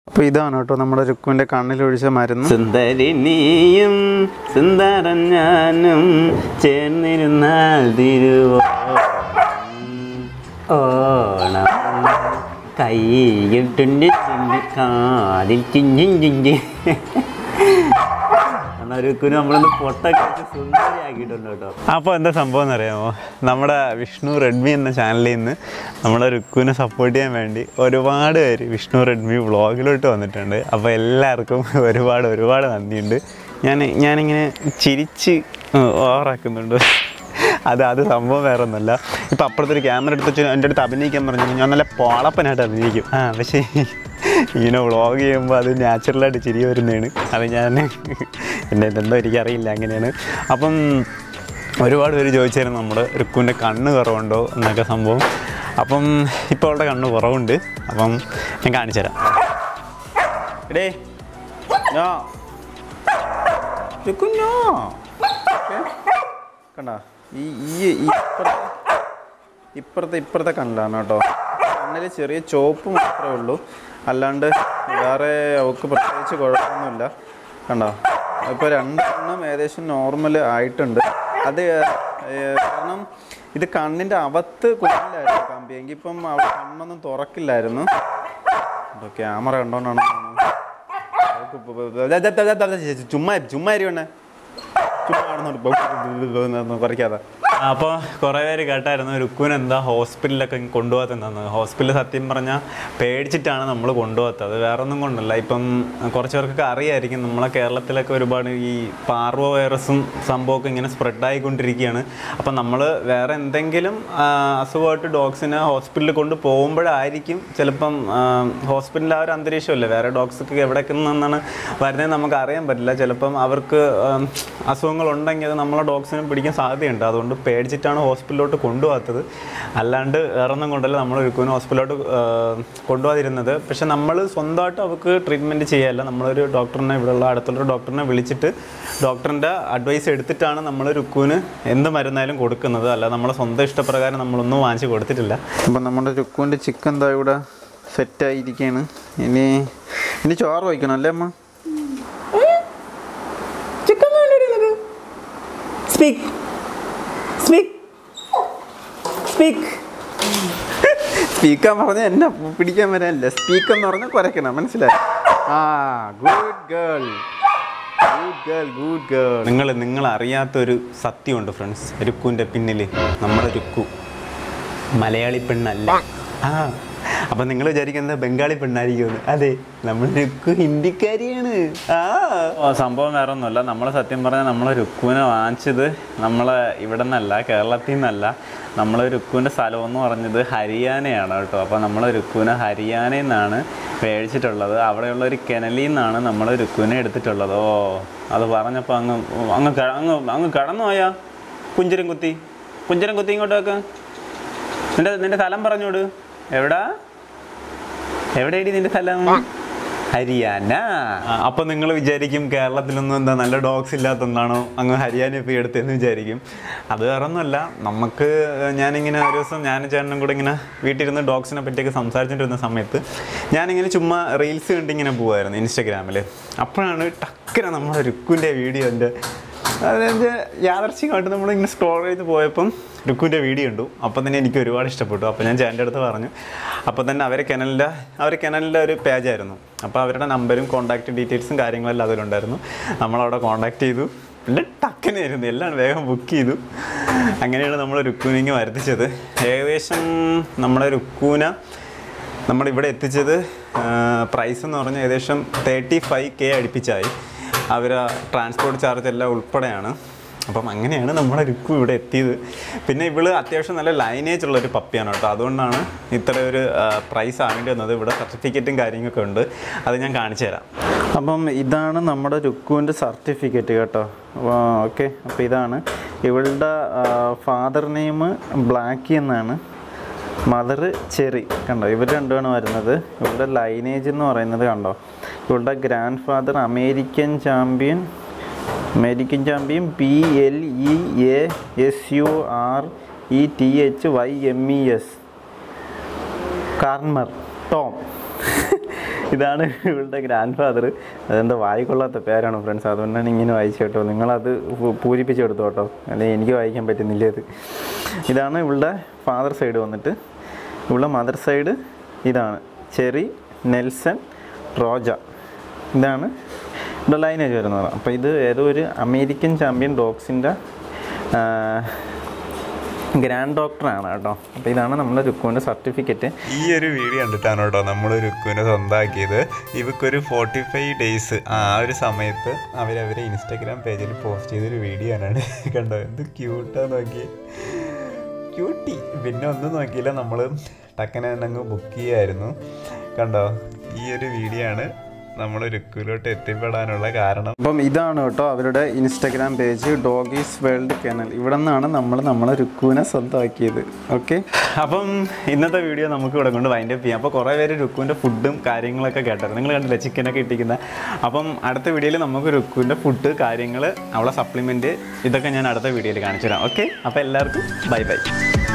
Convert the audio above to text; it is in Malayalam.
അപ്പോൾ ഇതാണ് കേട്ടോ നമ്മുടെ രുക്കുവിൻ്റെ കണ്ണിലൊഴിച്ച മരുന്ന് സുന്ദരി നീയും സുന്ദരൻ ഞാനും ചേർന്നിരുന്നാൽ തിരുവോ ഓണം കയ്യിൽ തുണ്ടി തുണ്ടി കാതിൽ ചിഞ്ചിൻ ചിഞ്ചി ും നമ്മളൊന്ന് പൊട്ടൊക്കെ വെച്ച് സുന്ദരിയാക്കിയിട്ടുണ്ട് കേട്ടോ അപ്പോൾ എന്താ സംഭവം എന്നറിയാമോ നമ്മുടെ വിഷ്ണു റെഡ്മി എന്ന ചാനലിൽ നിന്ന് നമ്മുടെ രുക്കുവിനെ സപ്പോർട്ട് ചെയ്യാൻ വേണ്ടി ഒരുപാട് പേര് വിഷ്ണു റെഡ്മി വ്ളോഗിലോട്ട് വന്നിട്ടുണ്ട് അപ്പോൾ എല്ലാവർക്കും ഒരുപാട് ഒരുപാട് നന്ദിയുണ്ട് ഞാൻ ഞാനിങ്ങനെ ചിരിച്ച് ഓവറാക്കുന്നുണ്ട് അത് അത് സംഭവം വേറെ ഒന്നുമല്ല ഇപ്പം അപ്പുറത്തൊരു ക്യാമറ എടുത്ത് വെച്ച് എൻ്റെ അടുത്ത് അഭിനയിക്കാൻ പറഞ്ഞു ഞാൻ നല്ല പോളപ്പനായിട്ട് അഭിനയിക്കും ആ പക്ഷേ ഇങ്ങനെ വ്ളോഗ് ചെയ്യുമ്പോൾ അത് നാച്ചുറലായിട്ട് ചിരി വരുന്നതാണ് അത് ഞാൻ എൻ്റെ എന്തോ എനിക്കറിയില്ല അങ്ങനെയാണ് അപ്പം ഒരുപാട് പേര് ചോദിച്ചായിരുന്നു നമ്മുടെ രുക്കുവിൻ്റെ കണ്ണ് കുറവുണ്ടോ എന്നൊക്കെ സംഭവം അപ്പം ഇപ്പോൾ അവളുടെ കണ്ണ് കുറവുണ്ട് അപ്പം ഞാൻ കാണിച്ചു തരാം എടേ ഞാ രുക്കുഞ്ഞോ കണ്ട ഈ ഈ ഈ ഇപ്പുറത്തെ ഇപ്പുറത്തെ ഇപ്പുറത്തെ കണ്ണിലാണ് കേട്ടോ കണ്ണിൽ ചെറിയ ചോപ്പ് മാത്രമേ ഉള്ളൂ അല്ലാണ്ട് വേറെ അവൾക്ക് പ്രത്യേകിച്ച് കുഴപ്പമൊന്നുമില്ല കണ്ടോ ഇപ്പോൾ രണ്ട് കണ്ണും ഏകദേശം നോർമൽ ആയിട്ടുണ്ട് അത് ഏർ, കാരണം ഇത് കണ്ണിൻ്റെ അവത്ത് കുഞ്ഞിലായിരുന്നു കമ്പി എങ്കിൽ ഇപ്പം അവൾ കണ്ണൊന്നും തുറക്കില്ലായിരുന്നു അപ്പോൾ ക്യാമറ കണ്ടോണ്ടാണ് ചുമ്മാ ചുമ്മാ ഇരിക്കണേ ചുമ്മാ കാണുന്നുണ്ട് കുറയ്ക്കാതെ അപ്പോൾ കുറേ പേര് കേട്ടായിരുന്നു രുക്കുവിന് എന്താ ഹോസ്പിറ്റലിലൊക്കെ കൊണ്ടുപോകാത്തതെന്ന് ഹോസ്പിറ്റലിൽ സത്യം പറഞ്ഞാൽ പേടിച്ചിട്ടാണ് നമ്മൾ കൊണ്ടുപോകാത്തത് വേറെ ഒന്നും കൊണ്ടല്ല ഇപ്പം കുറച്ച് പേർക്കൊക്കെ അറിയായിരിക്കും നമ്മളെ കേരളത്തിലൊക്കെ ഒരുപാട് ഈ പാർവോ വൈറസും സംഭവമൊക്കെ ഇങ്ങനെ സ്പ്രെഡായിക്കൊണ്ടിരിക്കുകയാണ് അപ്പം നമ്മൾ വേറെ എന്തെങ്കിലും ആ, അസുഖമായിട്ട് ഡോഗ്സിനെ ഹോസ്പിറ്റലിൽ കൊണ്ട് പോകുമ്പോഴായിരിക്കും ചിലപ്പം ഹോസ്പിറ്റലിൽ ആ ഒരു അന്തരീക്ഷമല്ലേ വേറെ ഡോഗ്സൊക്കെ എവിടെയൊക്കെ നിന്നാണ് വരുന്നത് നമുക്ക് അറിയാൻ പറ്റില്ല ചിലപ്പം അവർക്ക് ആം, അസുഖങ്ങളുണ്ടെങ്കിൽ അത് നമ്മളെ ഡോഗ്സിനെ പിടിക്കാൻ സാധ്യതയുണ്ട് അതുകൊണ്ട് പേടിച്ചിട്ടാണ് ഹോസ്പിറ്റലിലോട്ട് കൊണ്ടുപോകാത്തത് അല്ലാണ്ട് വേറൊന്നും കൊണ്ടല്ല നമ്മൾ ഒരിക്കലും ഹോസ്പിറ്റലിലോട്ട് ആ, കൊണ്ടുപോകാതിരുന്നത് പക്ഷെ നമ്മൾ സ്വന്തമായിട്ട് അവർക്ക് ട്രീറ്റ്മെൻറ്റ് ചെയ്യല്ല നമ്മളൊരു ഡോക്ടറിനെ ഇവിടെയുള്ള അടുത്തുള്ള ഡോക്ടറിനെ വിളിച്ചിട്ട് ഡോക്ടറിൻ്റെ അഡ്വൈസ് എടുത്തിട്ടാണ് നമ്മൾ രുക്കുവിന് എന്ത് മരുന്നായാലും കൊടുക്കുന്നത് അല്ല നമ്മളെ സ്വന്തം ഇഷ്ടപ്രകാരം നമ്മളൊന്നും വാങ്ങിച്ച് കൊടുത്തിട്ടില്ല അപ്പം നമ്മുടെ രുക്കുവിൻ്റെ ചിക്കൻ എന്താ ഇവിടെ സെറ്റായിരിക്കുകയാണ് ഇനി ഇനി ചോറ് വയ്ക്കണം അല്ലേ അമ്മ chicken speak speak speak speaker പറഞ്ഞ എന്നെ പിടിക്കാൻ വരാനില്ല സ്പീക്കർ എന്ന് പറഞ്ഞാൽ കുരയ്ക്കണം മനസ്സിലായി ആ good girl good girl good girl നിങ്ങൾ നിങ്ങൾ അറിയാത്തൊരു സത്യമുണ്ട് ഫ്രണ്ട്സ് രുക്കുവിൻ്റെ പിന്നിൽ നമ്മുടെ രുക്കു മലയാളി പെണ്ണല്ല ആ അപ്പം നിങ്ങൾ വിചാരിക്കുന്നത് ബംഗാളി പെണ്ണായിരിക്കുമെന്ന് അതെ നമ്മൾ രുക്കു ഹിന്ദിക്കാരിയാണ് ആ ഓ, സംഭവം വേറെ ഒന്നുമല്ല നമ്മൾ സത്യം പറഞ്ഞാൽ നമ്മളെ രുക്കുവിനെ വാങ്ങിച്ചത് നമ്മളെ ഇവിടെ നിന്നല്ല കേരളത്തിൽ നിന്നല്ല നമ്മൾ രുക്കുവിൻ്റെ സ്ഥലം എന്ന് പറഞ്ഞത് ഹരിയാനയാണ് കേട്ടോ അപ്പോൾ നമ്മൾ രുക്കുവിനെ ഹരിയാനയിൽ നിന്നാണ് മേടിച്ചിട്ടുള്ളത് അവിടെയുള്ള ഒരു കെനലിൽ നിന്നാണ് നമ്മൾ രുക്കുവിനെ എടുത്തിട്ടുള്ളത് ഓ അത് പറഞ്ഞപ്പോൾ അങ്ങ് അങ്ങ് ക- അങ്ങ് അങ്ങ് കടന്നു പോയാ കുഞ്ചരം കുത്തി കുഞ്ചരം കുത്തി ഇങ്ങോട്ടൊക്കെ നിന്റെ നിന്റെ സ്ഥലം പറഞ്ഞോട് എവിടാ എവിടെയാടി നിന്റെ സ്ഥലം ഹരിയാന അപ്പൊ നിങ്ങൾ വിചാരിക്കും കേരളത്തിലൊന്നും എന്താ നല്ല ഡോഗ്സ് ഇല്ലാത്തതുകൊണ്ടാണോ അങ്ങ് ഹരിയാന ഇപ്പോൾ എടുത്തതെന്ന് വിചാരിക്കും അത് വേറെ ഒന്നുമല്ല നമുക്ക് ഞാനിങ്ങനെ ഒരു ദിവസം ഞാനും ചേട്ടനും കൂടെ ഇങ്ങനെ വീട്ടിലിരുന്ന് ഡോഗ്സിനെ പറ്റിയൊക്കെ സംസാരിച്ചിട്ടിരുന്ന സമയത്ത് ഞാനിങ്ങനെ ചുമ്മാ റീൽസ് കണ്ടിങ്ങനെ പോവായിരുന്നു ഇൻസ്റ്റഗ്രാമിൽ അപ്പോഴാണ് ടക്കന നമ്മുടെ രുക്കുവിൻ്റെ വീഡിയോ എൻ്റെ അതായത് യാദർച്ഛികമായിട്ട് നമ്മളിങ്ങനെ സ്ക്രോൾ ചെയ്ത് പോയപ്പം രുക്കുവിൻ്റെ വീഡിയോ കണ്ടു അപ്പം തന്നെ എനിക്ക് ഒരുപാട് ഇഷ്ടപ്പെട്ടു അപ്പോൾ ഞാൻ ചേട്ടൻ്റെ അടുത്ത് പറഞ്ഞു അപ്പോൾ തന്നെ അവരെ കെനലിൻ്റെ അവർ കെനലിൻ്റെ ഒരു പേജായിരുന്നു അപ്പോൾ അവരുടെ നമ്പരും കോൺടാക്റ്റ് ഡീറ്റെയിൽസും കാര്യങ്ങളെല്ലാം അതിലുണ്ടായിരുന്നു നമ്മളവിടെ കോൺടാക്ട് ചെയ്തു എല്ലാം ടക്കനായിരുന്നു എല്ലാം വേഗം ബുക്ക് ചെയ്തു അങ്ങനെയാണ് നമ്മൾ രുക്കുവിനിങ്ങ് വരുത്തിച്ചത് ഏകദേശം നമ്മുടെ രുക്കൂന നമ്മളിവിടെ എത്തിച്ചത് പ്രൈസ് എന്ന് പറഞ്ഞാൽ ഏകദേശം തേർട്ടി ഫൈവ് കെ അടുപ്പിച്ചായി അവർ ട്രാൻസ്പോർട്ട് ചാർജ് എല്ലാം ഉൾപ്പെടെയാണ് അപ്പം അങ്ങനെയാണ് നമ്മുടെ രുക്കു ഇവിടെ എത്തിയത് പിന്നെ ഇവള് അത്യാവശ്യം നല്ല ലൈനേജ് ഉള്ള ഒരു പപ്പിയാണ് കേട്ടോ അതുകൊണ്ടാണ് ഇത്ര ഒരു പ്രൈസ് ആകേണ്ടി വന്നത് ഇവിടെ സർട്ടിഫിക്കറ്റും കാര്യങ്ങളൊക്കെ ഉണ്ട് അത് ഞാൻ കാണിച്ചു തരാം അപ്പം ഇതാണ് നമ്മുടെ രുക്കുവിൻ്റെ സർട്ടിഫിക്കറ്റ് കേട്ടോ ഓക്കെ അപ്പോൾ ഇതാണ് ഇവളുടെ ഫാദർ നെയിം ബ്ലാക്കി എന്നാണ് മദർ ചെറി കണ്ടോ ഇവർ രണ്ടുമാണ് വരുന്നത് ഇവളുടെ ലൈനേജ് എന്ന് പറയുന്നത് കണ്ടോ ഇവളുടെ grand father American champion American champion P L E A S U R E T H Y M E S കാർമർ ടോം ഇതാണ് ഇവളുടെ ഗ്രാൻഡ് ഫാദർ അതെന്താ വായിക്കൊള്ളാത്ത പേരാണ് ഫ്രണ്ട്സ് അതുകൊണ്ടാണ് ഇങ്ങനെ വായിച്ചു കേട്ടോ നിങ്ങളത് പൂ- പൂരിപ്പിച്ചെടുത്തു കേട്ടോ അല്ലെങ്കിൽ എനിക്ക് വായിക്കാൻ പറ്റുന്നില്ല അത് ഇതാണ് ഇവളുടെ ഫാദർ സൈഡ് വന്നിട്ട് ഇവളുടെ മദർ സൈഡ് ഇതാണ് ചെറി നെൽസൺ റോജ ഇതാണ് ഇവിടെ ലൈനേജ് വരുന്നത് അപ്പോൾ ഇത് ഏതോ ഒരു അമേരിക്കൻ ചാമ്പ്യൻ ഡോഗ്സിൻ്റെ ഗ്രാൻഡ് ഡോക്ടറാണ് കേട്ടോ അപ്പോൾ ഇതാണ് നമ്മുടെ രുക്കുവിൻ്റെ സർട്ടിഫിക്കറ്റ് ഈ ഒരു വീഡിയോ കണ്ടിട്ടാണ് കേട്ടോ നമ്മൾ രുക്കുവിനെ സ്വന്തമാക്കിയത് ഇവക്കൊരു ഫോർട്ടി ഫൈവ് ഡേയ്സ് ആ ഒരു സമയത്ത് അവരവരെ ഇൻസ്റ്റാഗ്രാം പേജിൽ പോസ്റ്റ് ചെയ്തൊരു വീഡിയോ ആണ് കണ്ടോ എന്ത് ക്യൂട്ടാ നോക്കി ക്യൂട്ടി പിന്നെ ഒന്നും നോക്കിയില്ല നമ്മൾ ടക്കനെ തന്നെ അങ്ങ് ബുക്ക് ചെയ്യായിരുന്നു കണ്ടോ ഈ ഒരു വീഡിയോ ആണ് നമ്മൾ രുക്കുവിലോട്ട് എത്തിപ്പെടാനുള്ള കാരണം അപ്പം ഇതാണ് കേട്ടോ അവരുടെ Instagram page doggies world kennel ഇവിടെ നിന്നാണ് നമ്മൾ നമ്മളെ രുക്കുവിനെ സ്വന്തമാക്കിയത് ഓക്കെ അപ്പം ഇന്നത്തെ വീഡിയോ നമുക്ക് ഇവിടെ കൊണ്ട് വൈൻഡ് അപ്പ് ചെയ്യാം അപ്പോൾ കുറേ പേര് രുക്കുവിൻ്റെ ഫുഡും കാര്യങ്ങളൊക്കെ കേട്ടായിരുന്നു നിങ്ങൾ കണ്ടില്ല ചിക്കനൊക്കെ ഇട്ടിരിക്കുന്നത് അപ്പം അടുത്ത വീഡിയോയിൽ നമുക്ക് രുക്കുവിൻ്റെ ഫുഡ് കാര്യങ്ങൾ അവളെ സപ്ലിമെൻറ്റ് ഇതൊക്കെ ഞാൻ അടുത്ത വീഡിയോയിൽ കാണിച്ചു തരാം ഓക്കെ അപ്പോൾ എല്ലാവർക്കും ബൈ ബൈ